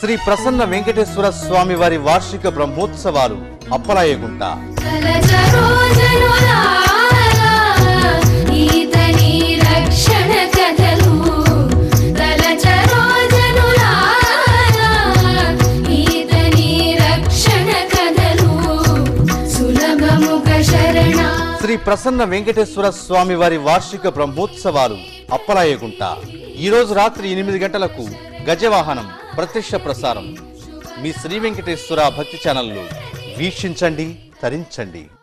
శ్రీ ప్రసన్న వెంకటేశ్వర స్వామి వారి వార్షిక బ్రహ్మోత్సవాలు అప్పలాయగుంట కలచరోజనులారా, ఈతని రక్షణ కథలు కలచరోజనులారా, ఈతని రక్షణ కథలు సులభముఖ శరణ శ్రీ ప్రసన్న వెంకటేశ్వర స్వామి వారి వార్షిక బ్రహ్మోత్సవాలు అప్పలాయగుంట ఈ రోజు రాత్రి ఎనిమిది గంటలకు గజవాహనం ప్రత్యక్ష ప్రసారం మీ శ్రీ వెంకటేశ్వర భక్తి ఛానల్లో వీక్షించండి తరించండి